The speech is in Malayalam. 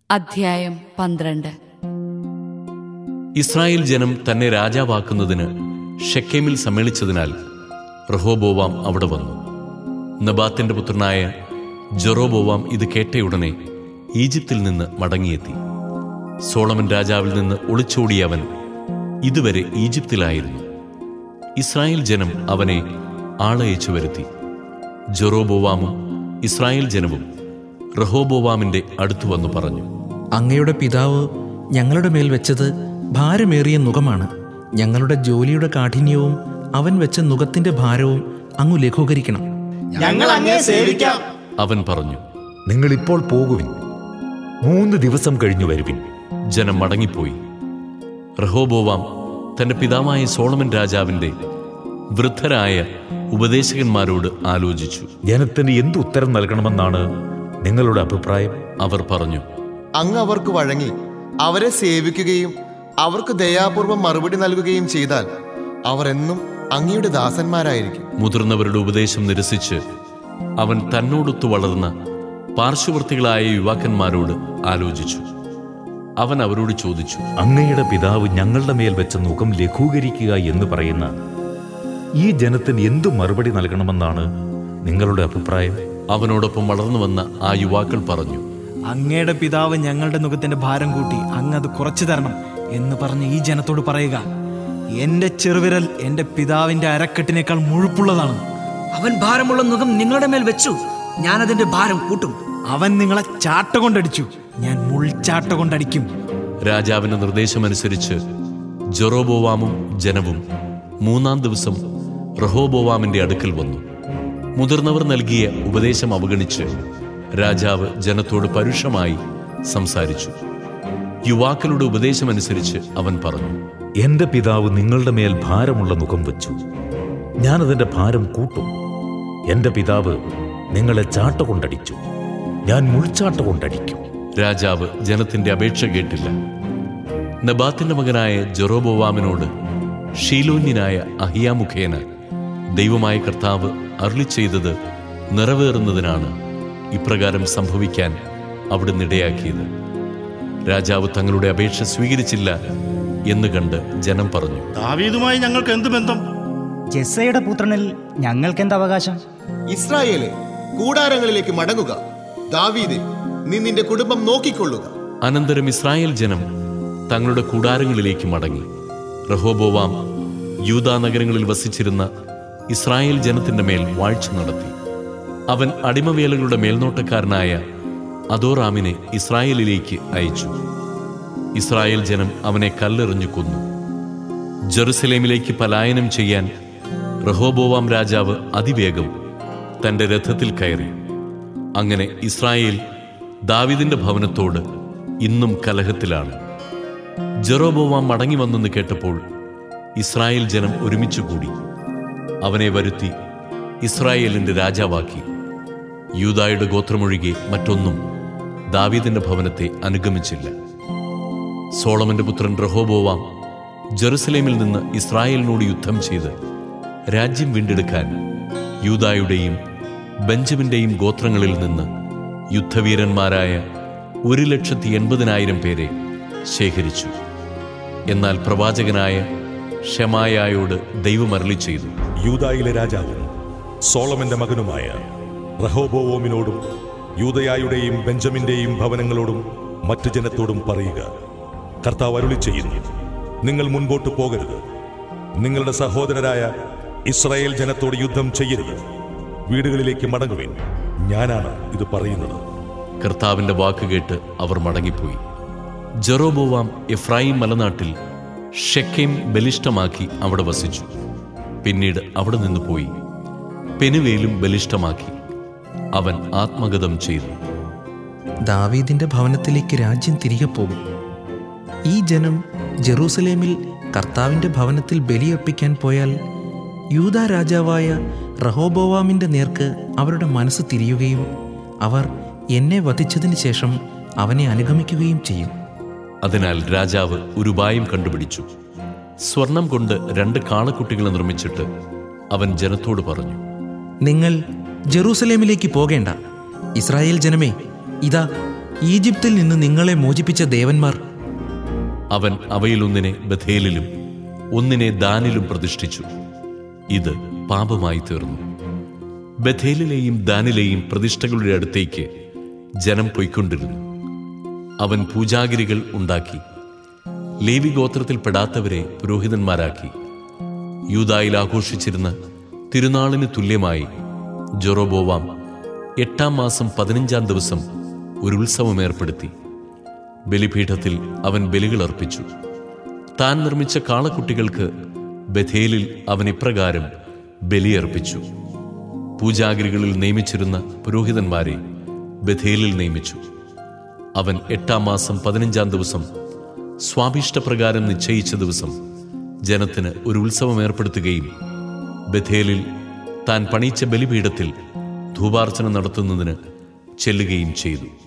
അധ്യായം പന്ത്രണ്ട് ഇസ്രായേൽ ജനം തന്നെ രാജാവാക്കുന്നതിന് ഷെക്കേമിൽ സമ്മേളിച്ചതിനാൽ റഹോബോവാം അവിടെ വന്നു നബാത്തിന്റെ പുത്രനായ ജെറോബോവാം ഇത് കേട്ടയുടനെ ഈജിപ്തിൽ നിന്ന് മടങ്ങിയെത്തി സോളമൻ രാജാവിൽ നിന്ന് ഒളിച്ചോടിയ അവൻ ഇതുവരെ ഈജിപ്തിലായിരുന്നു ഇസ്രായേൽ ജനം അവനെ ആളയച്ചു വരുത്തി ജെറോബോവാമും ഇസ്രായേൽ ജനവും റഹോബോവാമിന്റെ അടുത്തു വന്നു പറഞ്ഞു അങ്ങയുടെ പിതാവ് ഞങ്ങളുടെ മേൽ വെച്ചത് ഭാരമേറിയ നുകമാണ് ഞങ്ങളുടെ ജോലിയുടെ കാഠിന്യവും അവൻ വെച്ച നുകത്തിന്റെ ഭാരവും അങ്ങു ലഘൂകരിക്കണം ഞങ്ങൾ അങ്ങേ സേവിക്കാം അവൻ പറഞ്ഞു നിങ്ങൾ ഇപ്പോൾ പോകുവിൻ മൂന്ന് ദിവസം കഴിഞ്ഞു വരുവിൻ ജനം മടങ്ങിപ്പോയി റഹോബോവാം തന്റെ പിതാവായ സോളമൻ രാജാവിന്റെ വൃദ്ധരായ ഉപദേശകന്മാരോട് ആലോചിച്ചു ജനത്തിന് എന്ത് ഉത്തരം നൽകണമെന്നാണ് നിങ്ങളുടെ അഭിപ്രായം അവർ പറഞ്ഞു അങ്ങ് അവർക്ക് വഴങ്ങി അവരെ സേവിക്കുകയും അവർക്ക് ദയാപൂർവം മറുപടി നൽകുകയും ചെയ്താൽ അവർ എന്നും അങ്ങയുടെ ദാസന്മാരായിരിക്കും മുതിർന്നവരുടെ ഉപദേശം നിരസിച്ച് അവൻ തന്നോടൊത്തു വളർന്ന പാർശ്വവർത്തികളായ യുവാക്കന്മാരോട് ആലോചിച്ചു അവൻ അവരോട് ചോദിച്ചു അങ്ങയുടെ പിതാവ് ഞങ്ങളുടെ മേൽ വെച്ച മുഖം ലഘൂകരിക്കുക എന്ന് പറയുന്ന ഈ ജനത്തിന് എന്തു മറുപടി നൽകണമെന്നാണ് നിങ്ങളുടെ അഭിപ്രായം അവനോടൊപ്പം വളർന്നു വന്ന ആ യുവാക്കൾ പറഞ്ഞു അങ്ങയുടെ പിതാവ് ഞങ്ങളുടെ മുഖത്തിന്റെ ഭാരം കൂട്ടി അങ്ങ് അത് കുറച്ചു തരണം എന്ന് പറഞ്ഞ് ഈ ജനത്തോട് പറയുക എന്റെ ചെറുവിരൽ എന്റെ പിതാവിന്റെ അരക്കെട്ടിനേക്കാൾ മുഴുപ്പുള്ളതാണ് അവൻ ഭാരമുള്ള മുഖം നിങ്ങളുടെ മേൽ വെച്ചു ഞാൻ അതിന്റെ ഭാരം കൂട്ടും അവൻ നിങ്ങളെ ചാട്ട കൊണ്ടടിച്ചു ഞാൻ മുൾച്ചാട്ട കൊണ്ടടിക്കും രാജാവിന്റെ നിർദ്ദേശമനുസരിച്ച് ജെറോബോവാമും ജനവും മൂന്നാം ദിവസം റഹോബോവാമിന്റെ അടുക്കൽ വന്നു മുതിർന്നവർ നൽകിയ ഉപദേശം അവഗണിച്ച് രാജാവ് ജനത്തോട് പരുഷമായി സംസാരിച്ചു യുവാക്കളുടെ ഉപദേശമനുസരിച്ച് അവൻ പറഞ്ഞു എന്റെ പിതാവ് നിങ്ങളുടെ മേൽ ഭാരമുള്ള മുഖം വെച്ചു ഞാനതിന്റെ ഭാരം കൂട്ടും എന്റെ പിതാവ് നിങ്ങളെ ചാട്ട കൊണ്ടടിച്ചു ഞാൻ മുൾച്ചാട്ട കൊണ്ടടിക്കും രാജാവ് ജനത്തിന്റെ അപേക്ഷ കേട്ടില്ല നബാത്തിന്റെ മകനായ ജെറോബോവാമിനോട് ഷീലോന്യനായ അഹിയാമുഖേന ദൈവമായ കർത്താവ് അരുളി ചെയ്തത് നിറവേറുന്നതിനാണ് ഇപ്രകാരം സംഭവിക്കാൻ അവിടുന്ന് ഇടയാക്കിയത് രാജാവ് തങ്ങളുടെ അപേക്ഷ സ്വീകരിച്ചില്ല എന്ന് കണ്ട് ജനം പറഞ്ഞു ദാവീദുമായി ഞങ്ങൾക്ക് എന്ത് ബന്ധം ജെസ്സയുടെ പുത്രനിൽ ഞങ്ങൾക്കെന്ത് അവകാശം ഇസ്രായേലെ കൂടാരങ്ങളിലേക്ക് മടങ്ങുക ദാവീദെ നീ നിന്റെ കുടുംബം നോക്കിക്കൊള്ളുക അനന്തരം ഇസ്രായേൽ ജനം തങ്ങളുടെ കൂടാരങ്ങളിലേക്ക് മടങ്ങി റഹോബോവാം യൂദാ നഗരങ്ങളിൽ വസിച്ചിരുന്ന ഇസ്രായേൽ ജനത്തിന്റെ മേൽ വാഴ്ച നടത്തി അവൻ അടിമവേലകളുടെ മേൽനോട്ടക്കാരനായ അദോറാമിനെ ഇസ്രായേലിലേക്ക് അയച്ചു ഇസ്രായേൽ ജനം അവനെ കല്ലെറിഞ്ഞു കൊന്നു ജെറുസലേമിലേക്ക് പലായനം ചെയ്യാൻ റഹോബോവാം രാജാവ് അതിവേഗം തന്റെ രഥത്തിൽ കയറി അങ്ങനെ ഇസ്രായേൽ ദാവിദിന്റെ ഭവനത്തോട് ഇന്നും കലഹത്തിലാണ് ജെറോബോവാം മടങ്ങി വന്നെന്ന് കേട്ടപ്പോൾ ഇസ്രായേൽ ജനം ഒരുമിച്ച് കൂടി അവനെ വരുത്തി ഇസ്രായേലിന്റെ രാജാവാക്കി യൂദായുടെ ഗോത്രമൊഴികെ മറ്റൊന്നും ദാവീദിന്റെ ഭവനത്തെ അനുഗമിച്ചില്ല സോളമന്റെ പുത്രൻ റഹോബോവാം ജെറുസലേമിൽ നിന്ന് ഇസ്രായേലിനോട് യുദ്ധം ചെയ്ത് രാജ്യം വീണ്ടെടുക്കാൻ യൂദായുടെയും ബെഞ്ചമിന്റെയും ഗോത്രങ്ങളിൽ നിന്ന് യുദ്ധവീരന്മാരായ ഒരു ലക്ഷത്തി എൺപതിനായിരം പേരെ ശേഖരിച്ചു എന്നാൽ പ്രവാചകനായ ഷെമായായോട് ദൈവം അരളി ചെയ്തു യൂദായിലെ രാജാവും സോളമന്റെ മകനുമായ റഹോബോവോമിനോടും യൂദയായുടെയും ബെഞ്ചമിന്റെയും ഭവനങ്ങളോടും മറ്റു ജനത്തോടും പറയുക കർത്താവ് അരുളി ചെയ്യുന്നു നിങ്ങൾ മുൻപോട്ട് പോകരുത് നിങ്ങളുടെ സഹോദരരായ ഇസ്രായേൽ ജനത്തോട് യുദ്ധം ചെയ്യരുത് വീടുകളിലേക്ക് മടങ്ങുവിൻ ഞാനാണ് ഇത് പറയുന്നത് കർത്താവിന്റെ വാക്ക് കേട്ട് അവർ മടങ്ങിപ്പോയി ജെറോബോവാം എഫ്രായിം മലനാട്ടിൽ ഷെക്കേം ബലിഷ്ടമാക്കി അവിടെ വസിച്ചു പിന്നീട് അവിടെ നിന്ന് പോയി പെനുവേലും ബലിഷ്ടമാക്കി അവൻ ആത്മഗതം ചെയ്തു ദാവീദിന്റെ ഭവനത്തിലേക്ക് രാജ്യം തിരികെ പോകും ഈ ജനം ജെറൂസലേമിൽ കർത്താവിന്റെ ഭവനത്തിൽ ബലിയർപ്പിക്കാൻ പോയാൽ യൂദാ രാജാവായ റഹോബോവാമിന്റെ നേർക്ക് അവരുടെ മനസ്സ് തിരിയുകയും അവർ എന്നെ വധിച്ചതിന് ശേഷം അവനെ അനുഗമിക്കുകയും ചെയ്യും അതിനാൽ രാജാവ് ഒരു ഉപായം കണ്ടുപിടിച്ചു സ്വർണം കൊണ്ട് രണ്ട് കാളക്കുട്ടികളെ നിർമ്മിച്ചിട്ട് അവൻ ജനത്തോട് പറഞ്ഞു നിങ്ങൾ ജെറൂസലേമിലേക്ക് പോകേണ്ട ഇസ്രായേൽ ജനമേ ഇതാ ഈജിപ്തിൽ നിന്ന് നിങ്ങളെ മോചിപ്പിച്ച ദേവന്മാർ അവൻ അവയിലൊന്നിനെ ബഥേലിലും ഒന്നിനെ ദാനിലും പ്രതിഷ്ഠിച്ചു ഇത് പാപമായി തീർന്നു ബഥേലിലെയും ദാനിലെയും പ്രതിഷ്ഠകളുടെ അടുത്തേക്ക് ജനം പൊയ്ക്കൊണ്ടിരുന്നു അവൻ പൂജാഗിരികൾ ഉണ്ടാക്കി ലേവി ഗോത്രത്തിൽപ്പെടാത്തവരെ പുരോഹിതന്മാരാക്കി യൂതായിൽ ആഘോഷിച്ചിരുന്ന തിരുനാളിന് തുല്യമായി ജൊറോബോവാം എട്ടാം മാസം പതിനഞ്ചാം ദിവസം ഒരു ഉത്സവം ഏർപ്പെടുത്തി ബലിപീഠത്തിൽ അവൻ ബലികൾ അർപ്പിച്ചു താൻ നിർമ്മിച്ച കാളക്കുട്ടികൾക്ക് ബഥേലിൽ അവൻ ഇപ്രകാരം ബലിയർപ്പിച്ചു പൂജാഗിരികളിൽ നിയമിച്ചിരുന്ന പുരോഹിതന്മാരെ ബഥേലിൽ നിയമിച്ചു അവൻ എട്ടാം മാസം പതിനഞ്ചാം ദിവസം സ്വാഭിഷ്ടപ്രകാരം നിശ്ചയിച്ച ദിവസം ജനത്തിന് ഒരു ഉത്സവം ഏർപ്പെടുത്തുകയും ബഥേലിൽ താൻ പണിയിച്ച ബലിപീഠത്തിൽ ധൂപാർച്ചന നടത്തുന്നതിന് ചെല്ലുകയും ചെയ്തു